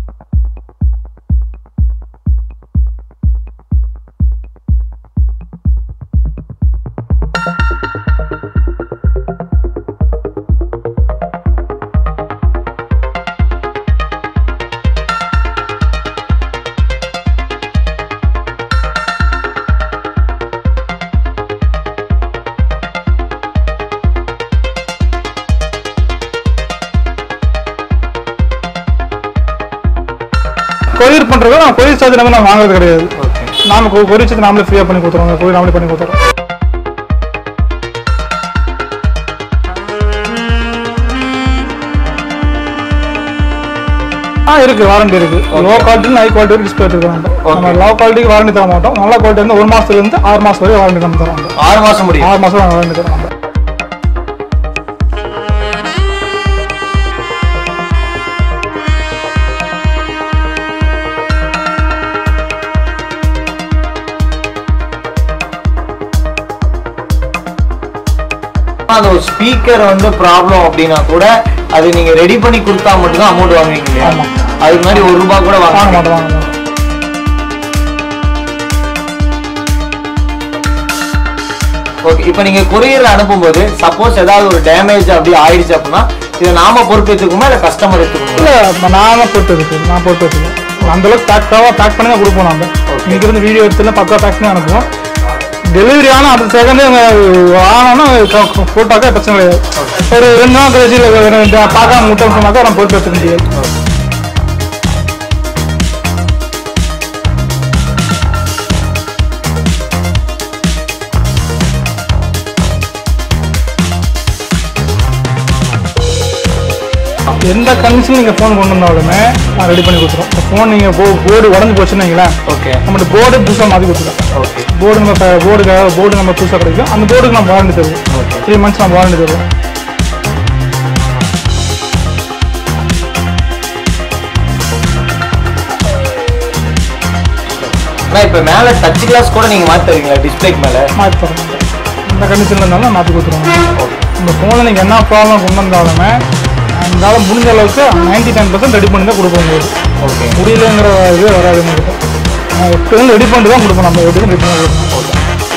Courier பண்றது நான் courier charge நம்ம நான் வாங்குறது கிடையாது ஓகே நாம கொ- கொரியர் சார்ஜ் நாமளே ஃப்ரீயா பண்ணி கொடுத்துருவோம் கொரியர் நாமளே பண்ணி கொடுத்துறோம் ஆ இருக்கு வாரண்டி இருக்கு லோ குவாலிட்டி ஹை குவாலிட்டி வரைக்கும் டிஸ்பிளே இருக்கு நம்ம நம்ம லோ குவாலிட்டிக்கு வாரண்டி தர மாட்டோம் நல்ல குவாலிட்டி வந்து ஒரு மாசத்துல இருந்து ஆறு மாசம் வரைக்கும் வாரண்டி நம்ம தரோம் ஆறு மாசம் முடியும் ஆறு மாசம் வாரண்டி தரோம் நம்ம அந்த ஒரு ஸ்பீக்கர் வந்து ப்ராப்ளம் அப்படின்னா கூட அது நீங்க ரெடி பண்ணி கொடுத்தா மட்டும்தான் அமௌண்ட் வாங்குவீங்க இல்லையா ஆமா. அதுக்கு முன்னாடி ஒரு ரூபாய் கூட வாங்க வாங்க மாட்டோம் வாங்க மாட்டோம் ஓகே இப்போ நீங்க கொரியர்ல அனுப்பும்போது சப்போஸ் ஏதாவது ஒரு டேமேஜ் அப்படி ஆயிடுச்சு அப்படின்னா இதை நாம பொறுப்பேற்றுக்குமா இல்ல கஸ்டமர் எடுத்துக்கணுமா இல்ல நான் போட்டு இருக்கு நான் போட்டு வச்சுக்கேன் அந்த அளவுக்கு பேக்காவா பேக் பண்ணி தான் கொடுப்போம் நம்ம இன்னைக்கு இருந்து வீடியோ எடுத்துல பக்கா பேக் பண்ணி அனுப்புவோம் டெலிவரி ஆனா அடுத்த செகண்டே ஆனோன்னா போட்டாக்கா பிரச்சனை கிடையாது ஒரு ரெண்டு நாள் கழிச்சு இல்ல ஒரு ரெண்டு பார்க்காம முட்டை சொன்னாக்கா நம்ம பொறுப்பு எடுத்துக்க முடியாது எந்த கண்டிஷன் நீங்க ஃபோன் கொண்டு வந்தாலுமே நான் ரெடி பண்ணி கொடுத்துருவோம் ஃபோன் நீங்க போர்டு உடஞ்சு போச்சுன்னு வைங்களேன் ஓகே நம்மளோட போர்டு புதுசாக மாற்றி கொடுத்துருவோம் ஓகே போர்டு நம்ம போர்டுக்காக போர்டு நம்ம புதுசாக கிடைக்கும் அந்த போர்டுக்கு நம்ம வாரண்டி தருவோம் த்ரீ மந்த்ஸ் நம்ம வாரண்டி தருவோம் ஆனா இப்போ மேல டச் கிளாஸ் கூட நீங்க மாத்தி தருவீங்களா டிஸ்பிளேக்கு மேல மாற்றி தரோம் இந்த கண்டிஷனில் இருந்தாலும் மாற்றி கொடுத்துருவோம் இந்த ஃபோனில் நீங்கள் என்ன ப்ராப்ளம் கொண்டு வந்தாலுமே எங்களால் முடிஞ்ச அளவுக்கு நைன்டி நைன் பர்சன்ட் ரெடி பண்ணி தான் கொடுப்போம் உங்களுக்கு ஓகே முடியலங்கிற இது வராது உங்களுக்கு எப்போதும் ரெடி பண்ணிட்டு தான் கொடுப்போம் நம்ம எப்படியும் ரெடி பண்ணி கொடுப்போம்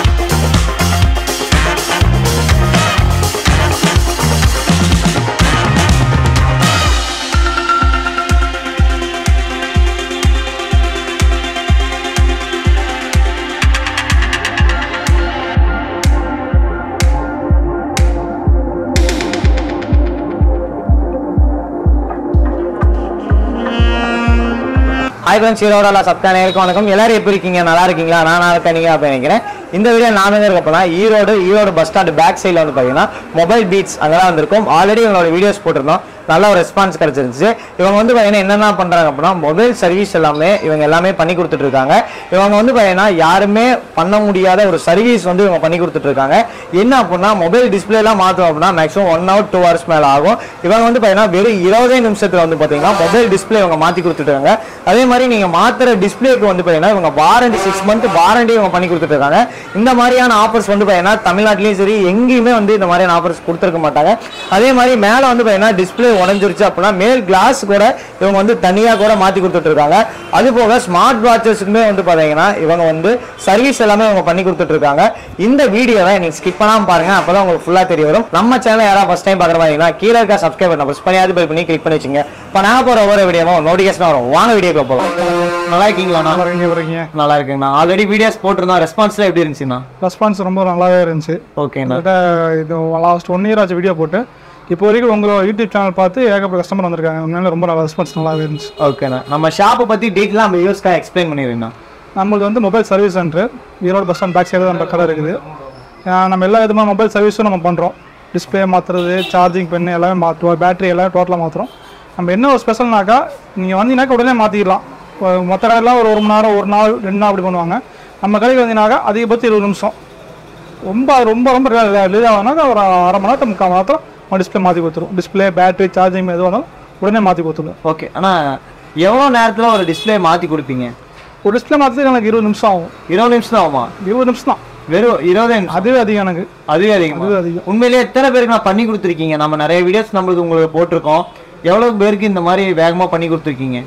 ஹாய் ஃப்ரெண்ட்ஸ் ஈரோட சப்தா நேருக்கு வணக்கம் எல்லாரும் எப்படி இருக்கீங்க நல்லா இருக்கீங்களா நான் நல்லா இருக்கேன் நீங்க அப்போ நினைக்கிறேன் இந்த வீடியோ நான் எங்க இருக்க போனா Erode Erode bus stand back சைடில் வந்து பார்த்தீங்கன்னா மொபைல் பீட்ஸ் அங்கதான் வந்திருக்கும் ஆல்ரெடி இவங்களோட வீடியோஸ் போட்டிருந்தோம் நல்ல ஒரு ரெஸ்பான்ஸ் கிடைச்சிருந்துச்சு இவங்க வந்து பார்த்தீங்கன்னா என்னென்ன பண்றாங்க அப்படின்னா மொபைல் சர்வீஸ் எல்லாமே இவங்க எல்லாமே பண்ணி கொடுத்துட்டு இருக்காங்க இவங்க வந்து பார்த்தீங்கன்னா யாருமே பண்ண முடியாத ஒரு சர்வீஸ் வந்து இவங்க பண்ணி கொடுத்துட்டு இருக்காங்க என்ன அப்படின்னா மொபைல் டிஸ்பிளேலாம் மாற்றோம் அப்படின்னா maximum one hour two hours மேலே ஆகும் இவங்க வந்து பார்த்தீங்கன்னா வெறும் இருபதே நிமிஷத்துல வந்து பார்த்தீங்கன்னா மொபைல் டிஸ்பிளே இவங்க மாற்றி கொடுத்துட்டாங்க அதே மாதிரி நீங்கள் மாற்றுற டிஸ்பிளேக்கு வந்து பார்த்தீங்கன்னா இவங்க வாரண்டி சிக்ஸ் மந்த் வாரண்டி இவங்க பண்ணி கொடுத்துட்டு இருக்காங்க இந்த மாதிரியான ஆஃபர்ஸ் வந்து பார்த்தீங்கன்னா தமிழ்நாட்டிலையும் சரி எங்கேயுமே வந்து இந்த மாதிரியான ஆஃபர்ஸ் கொடுத்துருக்க மாட்டாங்க அதே மாதிரி மேலே வந்து பார்த்தீங்கன்னா டிஸ்பிளே உடஞ்சிருச்சு அப்படின்னா மேல் கிளாஸ் கூட இவங்க வந்து தனியாக கூட மாற்றி கொடுத்துட்டு இருக்காங்க அது போக ஸ்மார்ட் வாட்சஸுக்குமே வந்து பார்த்தீங்கன்னா இவங்க வந்து சர்வீஸ் எல்லாமே இவங்க பண்ணி கொடுத்துட்டு இருக்காங்க இந்த வீடியோவை நீங்க ஸ்கிப் பண்ணாம பாருங்க அப்பதான் உங்களுக்கு ஃபுல்லா தெரிய வரும் நம்ம சேனல் யாராவது ஃபர்ஸ்ட் டைம் பார்க்குற மாதிரி கீழே இருக்க சப்ஸ்கிரைப் பண்ண ப்ரெஸ் பண்ணி பெல் பண்ணி கிளிக் பண்ணி வச்சுங்க இப்போ நான் போற ஒவ்வொரு வீடியோவும் நோட்டிஃபிகேஷன் வரும் வாங்க வீடியோக்கு போகலாம் நல்லா இருக்கீங்களா நல்லா இருக்கீங்க வரீங்க நல்லா இருக்குங்கண்ணா ஆல்ரெடி வீடியோஸ் போட்டிருந்தோம் ரெஸ்பான்ஸ்ல எப்படி இருந்துச்சுண்ணா ரெஸ்பான்ஸ் ரொம்ப நல்லாவே இருந்துச்சு ஓகேண்ணா கிட்டத்தட்ட இது லாஸ்ட் ஒன் இயர் ஆச்சு வீடியோ போட்டு இப்போ வரைக்கும் உங்களோட யூடியூப் சேனல் பார்த்து ஏகப்பட்ட கஸ்டமர் வந்திருக்காங்க உண்மையில ரொம்ப நல்ல ரெஸ்பான்ஸ் நல்லாவே இருந்துச்சு ஓகேண்ணா நம்ம ஷாப்பை பத்தி டீட்டெயிலாக நம்ம யூஸ்க்காக எக்ஸ்பிளைன் பண்ணிடுறேண்ணா நம்மளது வந்து mobile service centre Erode bus stand back side நம்ம கடை இருக்குது அஹ் நம்ம எல்லா விதமான மொபைல் சர்வீஸும் நம்ம பண்ணுறோம் டிஸ்பிளே மாற்றுறது சார்ஜிங் பென் எல்லாமே மாற்றுவோம் பேட்டரி எல்லாமே டோட்டலாக மாற்றுறோம் நம்ம என்ன ஒரு ஸ்பெஷல்னாக்கா நீங்கள் வந்தீங்கன்னாக்கா உடனே மாற்றிக்கலாம் மற்ற கடையெல்லாம் ஒரு ஒரு மணி நேரம் ஒரு நாள் ரெண்டு நாள் அப்படி பண்ணுவாங்க நம்ம கடைக்கு வந்தீங்கன்னாக்கா அதிகபட்சம் இருபது நிமிஷம் ரொம்ப ரொம்ப ரொம்ப லேதாகனாக்கா ஒரு அரை மணி நேரத்துக்கு முக்கால் மணி நேரத்தில் நம்ம டிஸ்பிளே மாற்றி கொடுத்துரும் டிஸ்பிளே பேட்டரி சார்ஜிங் எதுவாக இருந்தாலும் உடனே மாற்றி கொடுத்துருவோம் ஓகே அண்ணா எவ்வளோ நேரத்தில் ஒரு டிஸ்பிளே மாற்றி கொடுப்பீங்க ஒரு டிஸ்பிளே மாற்றுறதுக்கு எனக்கு இருபது நிமிஷம் ஆகும் இருபது நிமிஷம் தான் ஆகுமா இருபது நிமிஷம் தான் வெறும் இருபது நிமிஷம் அதுவே அதிகம் எனக்கு அதுவே அதிகமா அதுவே அதிகம் உண்மையிலேயே எத்தனை பேருக்கு நான் பண்ணி கொடுத்துருக்கீங்க நம்ம நிறைய வீடியோஸ் நம்மளுக்கு உங்களுக்கு போட்டிருக்கோம் எவ்வளவு பேருக்கு இந்த மாதிரி வேகமா பண்ணி கொடுத்துருக்கீங்க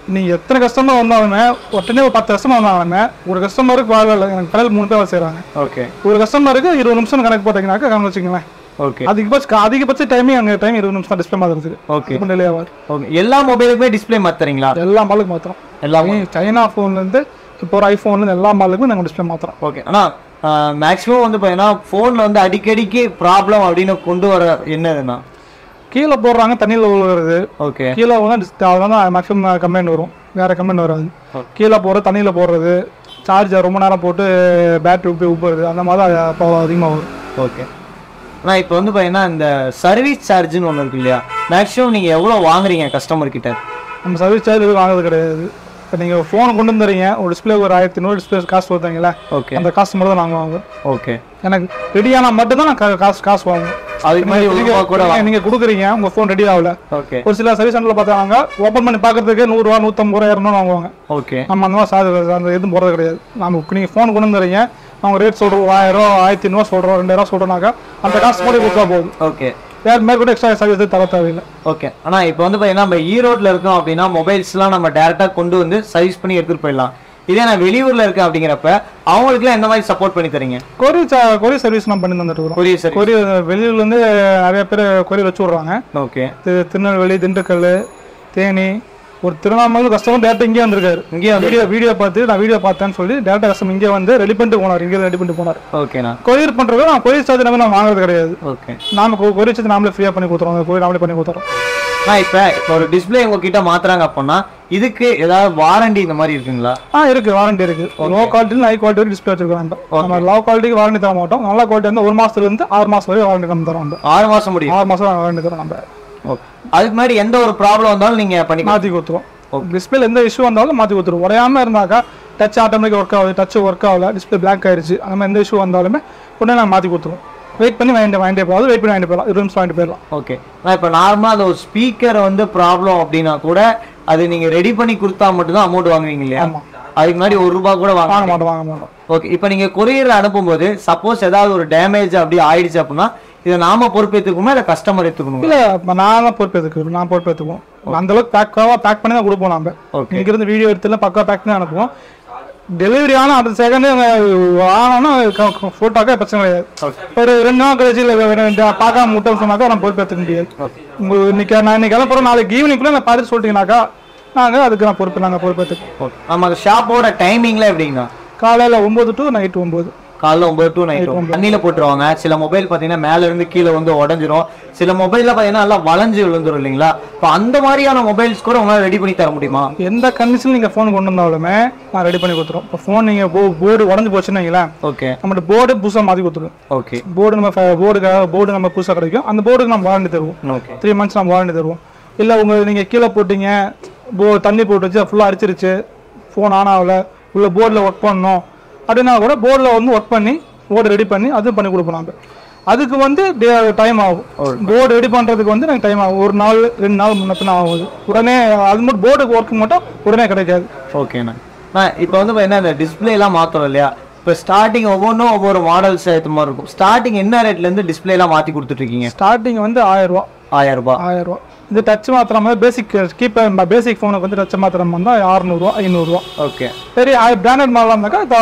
நீங்கள் எத்தனை கஸ்டமர் வந்தாலுமே உடனே ஒரு பத்து கஸ்டமர் வந்தாலுமே ஒரு கஸ்டமருக்கு வேலை இல்லை எனக்கு கடையில் மூணு பேர் வேலை செய்கிறாங்க ஓகே ஒரு கஸ்டமருக்கு இருபது நிமிஷம் கணக்கு போட்டீங்கன்னாக்கா கணக்கு வச்சுக்கங்களேன் ஓகே அதிகபட்ச அதிகபட்ச டைமிங் அங்கே டைம் இருபது நிமிஷம் டிஸ்பிளே மாற்றுறதுக்கு ஓகே இப்போ டிலே ஆகாது ஓகே எல்லா மொபைலுக்குமே டிஸ்ப்ளே மாத்துறீங்களா எல்லா மாலுக்கும் மாற்றுறோம் எல்லாமே சைனா ஃபோன்லேருந்து இப்போ ஒரு ஐஃபோன்லேருந்து எல்லா மாலுக்குமே நாங்கள் டிஸ்பிளே மாற்றுறோம் ஓகே ஆனால் மேக்ஸிமம் வந்து பார்த்தீங்கன்னா ஃபோனில் வந்து அடிக்கடிக்கு ப்ராப்ளம் அப்படின்னு கொண்டு வர என்னதுன்னா கீழே போடுறாங்க தண்ணியில் விழுகிறது ஓகே கீழே வந்து அதெல்லாம் தான் மேக்ஸிமம் கம்ப்ளைண்ட் வரும் வேறு கம்ப்ளைண்ட் வராது கீழே போடுறது தண்ணியில் போடுறது சார்ஜர் ரொம்ப நேரம் போட்டு பேட்டரி உப்பி உப்புறது அந்த மாதிரி தான் அப்போ அதிகமாக வரும் ஓகே ஆனால் இப்போ வந்து பார்த்தீங்கன்னா இந்த சர்வீஸ் சார்ஜ்னு ஒன்று இருக்கு இல்லையா மேக்ஸிமம் நீங்கள் எவ்வளோ வாங்குறீங்க கஸ்டமர் கிட்ட நம்ம சர்வீஸ் சார்ஜ் எதுவும் வாங்குறது கிடையாது இப்போ நீங்கள் ஃபோன் கொண்டு வந்துறீங்க ஒரு டிஸ்பிளே ஒரு ஆயிரத்தி நூறு டிஸ்பிளே காசு கொடுத்தீங்களா ஓகே அந்த காசு மட்டும் தான் நாங்கள் வாங்குவோம் ஓகே எனக்கு ரெடியானா மட்டும் தான் நான் கா- காசு காசு வாங்குவோம் அதுக்கு மாதிரி ஒரு ரூபா கூட நீங்க- நீங்க கொடுக்குறீங்க உங்க ஃபோன் ரெடி ஆகல ஓகே ஒரு சில சர்வீஸ் சென்டர்ல பார்த்தாங்க ஓப்பன் பண்ணி பார்க்கறதுக்கு நூறுரூவா நூற்றம்பது ரூபா இரநூறு வாங்குவாங்க ஓகே நம்ம அந்த மாதிரி சார்ஜ் அந்த எதுவும் போகிறது கிடையாது நம்ம நீங்கள் ஃபோன் கொண்டு வந்துறீங்க அவங்க ரேட் சொல்கிறோம் ஆயிரம் ஆயிரத்தி ஐநூறுவா சொல்கிறோம் ரெண்டாயிரம் சொல்கிறோம்னாக்கா அந்த காசு கூட கொடுத்தா போதும் ஓகே வேறு மேற்கொண்டு எக்ஸ்ட்ரா சர்வீஸ் தர தேவையில்லை ஓகே ஆனால் இப்போ வந்து பார்த்தீங்கன்னா நம்ம ஈரோட்டில் இருக்கோம் அப்படின்னா மொபைல்ஸ்லாம் நம்ம டேரெக்டாக கொண்டு வந்து சர்வீஸ் பண்ணி எடுத்துகிட்டு போயிடலாம் இதே நான் வெளியூரில் இருக்கேன் அப்படிங்கிறப்ப அவங்களுக்குலாம் எந்த மாதிரி சப்போர்ட் பண்ணி தரீங்க கொரியர் கொரியர் சர்வீஸ் நம்ம பண்ணி தந்துட்டு இருக்கோம் கொரியர் சர்வீஸ் கொரியர் வெளியூர்லேருந்து நிறைய பேர் கொரியர் வச்சு விட்றாங்க ஓகே திரு- திருநெல்வேலி திண்டுக்கல் தேனி ஒரு திருவண்ணாமலை கஸ்டமர் டேரக்ட் இங்கே வந்திருக்காரு இங்கேயே வந்து வீடியோ வீடியோ பார்த்து நான் வீடியோ பார்த்தேன்னு சொல்லி டேரக்ட் கஸ்டமர் இங்கே வந்து ரெடி பண்ணிட்டு போனார் இங்கே ரெடி பண்ணிட்டு போனார் ஓகேண்ணா கொரியர் பண்ணுறது நான் கொரியர் சார்ஜ் நம்ம நான் வாங்குறது கிடையாது ஓகே நாம கொ- கொரியர் சார்ஜ் நாமளே ஃப்ரீயாக பண்ணி கொடுத்துறோம் அந்த கொரியர் நாமளே பண்ணி கொடுத்துறோம் நான் இப்போ இப்போ ஒரு டிஸ்பிளே உங்ககிட்ட மாத்துறாங்க அப்படின்னா இதுக்கு ஏதாவது வாரண்டி இந்த மாதிரி இருக்குங்களா ஆ இருக்கு வாரண்டி இருக்கு லோ குவாலிட்டியில் ஹை குவாலிட்டி வரைக்கும் டிஸ்பிளே வச்சிருக்கோம் நம்ம நம்ம லோ குவாலிட்டிக்கு வாரண்டி தர மாட்டோம் நல்ல குவாலிட்டி வந்து ஒரு மாசத்துல இருந்து ஆறு மாசம் வரைக்கும் வாரண்டி நம்ம தரோம் நம்ம ஆறு மாசம் முடியும் ஆறு மாசம் வாரண்டி தரோம் நம்ம ஓகே அதுக்கு மாதிரி எந்த ஒரு ப்ராப்ளம் வந்தாலும் நீங்க பண்ணி மாற்றி கொடுத்துருவோம் டிஸ்பிளே எந்த இஷ்யூ வந்தாலும் மாற்றி கொடுத்துருவோம் உடையாம இருந்தாக்கா டச் ஆட்டோமேட்டிக் ஒர்க் ஆகுது டச் ஒர்க் ஆகல டிஸ்பிளே பிளாக் ஆயிருச்சு அந்த மாதிரி எந்த இஷ்யூ வந்தாலுமே உடனே நாங்கள் மாற்றி கொடுத்துருவோம் வெயிட் பண்ணி வாங்கிட்டு வாங்கிட்டே போகாது வெயிட் பண்ணி வாங்கிட்டு போயிடலாம் இருபது நிமிஷம் வாங்கிட்டு போயிடலாம் ஓகே நான் இப்போ நார்மலாக அந்த ஒரு ஸ்பீக்கர் வந்து ப்ராப்ளம் அப்படின்னா கூட அது நீங்க ரெடி பண்ணி கொடுத்தா மட்டும்தான் அமௌண்ட் வாங்குவீங்க இல்லையா ஆமா. அதுக்கு முன்னாடி ஒரு ரூபா கூட வாங்க வாங்க மாட்டோம் வாங்க மாட்டோம் ஓகே இப்போ நீங்க கொரியர்ல அனுப்பும்போது சப்போஸ் ஏதாவது ஒரு டேமேஜ் அப்படி ஆயிடுச்சு அப்படின்னா இதை நாம பொறுப்பேற்றுக்குமா இல்லை கஸ்டமர் எடுத்துக்கணுமா இல்ல இப்ப நான் தான் பொறுப்பேற்றுக்கு நான் பொறுப்பேற்றுக்குவோம் அந்த அளவுக்கு பேக்காவா பேக் பண்ணி தான் கொடுப்போம் நம்ம Okay. இங்க இருந்து வீடியோ எடுத்துல பக்கா பேக் பண்ணி அனுப்புவோம் டெலிவரி ஆனா அந்த செகண்ட் ஆனோன்னா போட்டோக்கா பிரச்சனை கிடையாது ஒரு ரெண்டு நாள் கழிச்சு இல்லை பார்க்காம விட்டோம் சொன்னாக்கா நம்ம பொறுப்பேற்றுக்க முடியாது உங்களுக்கு இன்னைக்கு நான் இன்னைக்கு கிளம்புறோம் நாளைக்கு ஈவினிங்குள்ள நான் பார்த்துட்டு சொல்லிட்டீங்கன்னாக்கா நாங்க அதுக்கு நான் பொறுப்பு நாங்க பொறுப்பேற்றுக்கோம் ஓகே நம்ம ஷாப்போட டைமிங்லாம் எப்படிங்கண்ணா காலையில ஒன்பது டு நைட் ஒன்பது காலைல ஒன்பது டு நைட் தண்ணியில போட்டுருவாங்க சில மொபைல் பாத்தீங்கன்னா மேல இருந்து கீழே வந்து உடஞ்சிரும் சில மொபைல்ல பாத்தீங்கன்னா நல்லா வளைஞ்சு விழுந்துரும் இல்லைங்களா இப்போ அந்த மாதிரியான மொபைல்ஸ் கூட உங்களால ரெடி பண்ணி தர முடியுமா எந்த கண்டிஷன் நீங்க ஃபோன் கொண்டு வந்தாலுமே நான் ரெடி பண்ணி கொடுத்துருவோம் இப்போ ஃபோன் நீங்க போர்டு உடஞ்சு போச்சுன்னு வைங்களேன் ஓகே நம்மளோட போர்டு புதுசாக மாற்றி கொடுத்துருவோம் ஓகே போர்டு நம்ம போர்டுக்காக போர்டு நம்ம புதுசாக கிடைக்கும் அந்த போர்டுக்கு நம்ம வாரண்டி தருவோம் ஓகே த்ரீ மந்த்ஸ் நம்ம வாரண்டி தருவோம் இல்லை உங்க நீங்கள் கீழே போட்டீங்க போ தண்ணி போட்டு வச்சு ஃபுல்லாக அடிச்சிருச்சு ஃபோன் ஆன் ஆகல உள்ள போர்டில் ஒர்க் பண்ணணும் அப்படின்னா கூட போர்டில் வந்து ஒர்க் பண்ணி போர்டு ரெடி பண்ணி அதுவும் பண்ணி கொடுப்போம் நம்ம அதுக்கு வந்து டைம் ஆகும் போர்டு ரெடி பண்ணுறதுக்கு வந்து எனக்கு டைம் ஆகும் ஒரு நாள் ரெண்டு நாள் முன்ன பின்ன ஆகுது உடனே அது மட்டும் போர்டுக்கு ஒர்க்கு மட்டும் உடனே கிடைக்காது ஓகேண்ணா நான் இப்போ வந்து பார்த்தீங்கன்னா இந்த டிஸ்பிளே எல்லாம் மாற்றணும் இல்லையா இப்போ ஸ்டார்டிங் ஒவ்வொன்றும் ஒவ்வொரு மாடல்ஸ் ஏற்ற மாதிரி இருக்கும் ஸ்டார்டிங் என்ன ரேட்ல இருந்து டிஸ்பிளே எல்லாம் மாற்றி கொடுத்துட்ருக்கீங்க ஸ்டார்டிங் வந்து ஆயிரம் ரூபா ஆயிரம் ரூபாய் ஆயிரம் ரூபா இது டச் மாத்திர மாதிரி பேசிக் கீப்பர் பேசிக் ஃபோனுக்கு வந்து டச் மாத்திரம் வந்தால் அறுநூறுவா ஐநூறுரூவா ஓகே சரி பிராண்டட் மாடலாக இருந்தாக்கா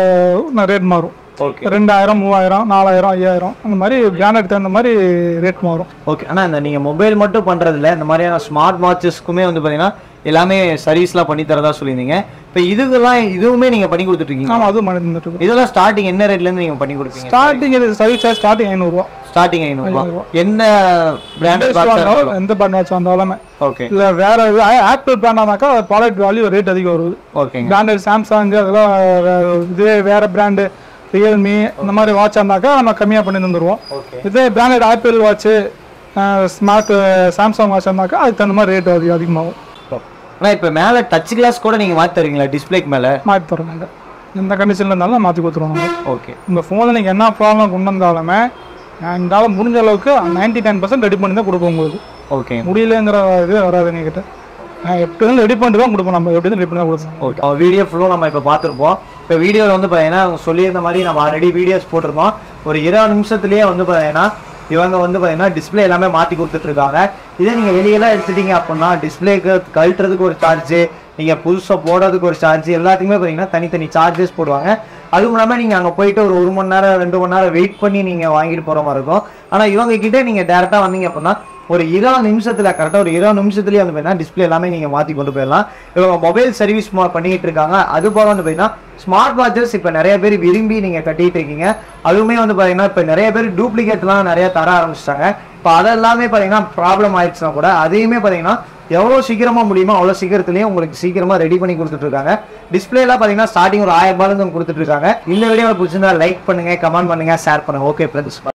ரேட் மாறும் ஓகே ரெண்டாயிரம் மூவாயிரம் நாலாயிரம் ஐயாயிரம் அந்த மாதிரி பிராண்டட் தகுந்த மாதிரி ரேட் மாறும் ஓகே ஆனால் இந்த நீங்கள் மொபைல் மட்டும் பண்ணுறதில்ல இந்த மாதிரியான ஸ்மார்ட் வாட்சஸ்க்குமே வந்து பார்த்தீங்கன்னா எல்லாமே சர்வீஸ்லாம் பண்ணி தரதா சொல்லியிருந்தீங்க இப்போ இதுக்கெல்லாம் இதுவுமே நீங்கள் பண்ணி கொடுத்துட்ருக்கீங்க ஆமாம் அதுவும் மணி தந்துட்டு இருக்கோம் இதெல்லாம் ஸ்டார்டிங் என்ன ரேட்லேருந்து நீங்கள் பண்ணி கொடுப்பீங்க ஸ்டார்டிங் இது சர்வீஸ் சார்ஜ் ஸ்டார்டிங் ஐநூறுரூவா ஸ்டார்டிங் ஐநூறுரூவா என்ன பிராண்டட் எந்த பிராண்ட் வாட்ச் வந்தாலுமே ஓகே இல்லை வேற இது ஆப்பிள் பிராண்டானாக்கா ப்ராடக்ட் வேல்யூ ரேட் அதிகம் வருது ஓகேங்க பிராண்டட் சாம்சங் அதெல்லாம் வே- இதே வேற பிராண்டு ரியல்மி இந்த மாதிரி வாட்ச் இருந்தாக்கா நம்ம கம்மியாக பண்ணி தந்துடுவோம் ஓகே இதே branded Apple watch smart Samsung watch இருந்தாக்கா அதுக்கு தகுந்த மாதிரி ரேட் அதிகம் அதிகமாகும் ஆனால் இப்போ மேலே டச் கிளாஸ் கூட நீங்கள் மாற்றி தருவீங்களா டிஸ்பிளேக்கு மேலே மாற்றி தரோம் நாங்கள் எந்த கண்டிஷனில் இருந்தாலும் மாற்றி கொடுத்துருவோம் நாங்கள் ஓகே உங்கள் ஃபோனில் நீங்கள் என்ன ப்ராப்ளம் கொண்டு வந்தாலுமே எங்களால் முடிஞ்ச அளவுக்கு நைன்டி டென் பர்சன்ட் ரெடி பண்ணி தான் கொடுப்போம் உங்களுக்கு ஓகேங்க முடியலங்கிற இது வராது எங்ககிட்ட எப்படி இருந்தாலும் ரெடி பண்ணிட்டு தான் கொடுப்போம் நம்ம எப்படி இருந்தாலும் ரெடி பண்ணி தான் கொடுப்போம் ஓகே வீடியோ ஃபுல்லும் நம்ம இப்போ பார்த்துருப்போம் இப்போ வீடியோவில் வந்து பார்த்தீங்கன்னா அவங்க சொல்லியிருந்த மாதிரி நம்ம ஆல்ரெடி வீடியோஸ் போட்டிருந்தோம் ஒரு இருபது நிமிஷத்துலேயே வந்து பார்த்தீங்கன்னா இவங்க வந்து பார்த்தீங்கன்னா டிஸ்பிளே எல்லாமே மாற்றி கொடுத்துட்ருக்காங்க இதே நீங்கள் வெளியெல்லாம் எடுத்துட்டீங்க அப்படின்னா டிஸ்பிளேக்கு கழட்டுறதுக்கு ஒரு சார்ஜு நீங்கள் புதுசாக போடுறதுக்கு ஒரு சார்ஜ் எல்லாத்துக்குமே பார்த்தீங்கன்னா தனித்தனி சார்ஜஸ் போடுவாங்க அதுவும் இல்லாமல் நீங்கள் அங்கே போயிட்டு ஒரு ஒரு மணி நேரம் ரெண்டு மணி நேரம் வெயிட் பண்ணி நீங்கள் வாங்கிட்டு போகிற மாதிரி இருக்கும் ஆனால் இவங்க கிட்டே நீங்கள் டேரெக்டாக வந்தீங்க அப்படின்னா ஒரு இருபது நிமிஷத்தில் கரெக்டாக ஒரு இருபது நிமிஷத்துலேயே வந்து பார்த்தீங்கன்னா டிஸ்பிளே எல்லாமே நீங்கள் மாற்றி கொண்டு போயிடலாம் இவங்க மொபைல் சர்வீஸ் பண்ணிட்டு இருக்காங்க அது போக வந்து பார்த்தீங்கன்னா ஸ்மார்ட் வாட்சஸ் இப்போ நிறைய பேர் விரும்பி நீங்கள் கட்டிட்டு இருக்கீங்க அதுவுமே வந்து பார்த்தீங்கன்னா இப்போ நிறைய பேர் டூப்ளிகேட்லாம் நிறைய தர ஆரம்பிச்சிட்டாங்க இப்போ அதெல்லாமே பார்த்தீங்கன்னா ப்ராப்ளம் ஆயிடுச்சுன்னா கூட அதையுமே பார்த்தீங்கன்னா எவ்வளோ சீக்கிரமாக முடியுமோ அவ்வளோ சீக்கிரத்துலேயே உங்களுக்கு சீக்கிரமாக ரெடி பண்ணி கொடுத்துட்டு இருக்காங்க டிஸ்பிளேலாம் பார்த்தீங்கன்னா ஸ்டார்டிங் ஒரு ஆயிரம் ரூபாயிலிருந்து கொடுத்துட்டு இருக்காங்க இந்த வீடியோ பிடிச்சிருந்தா லைக் பண்ணுங்க கமெண்ட் பண்ணுங்க ஷேர் பண்ணுங்க ஓகே ஃப்ரெண்ட்ஸ்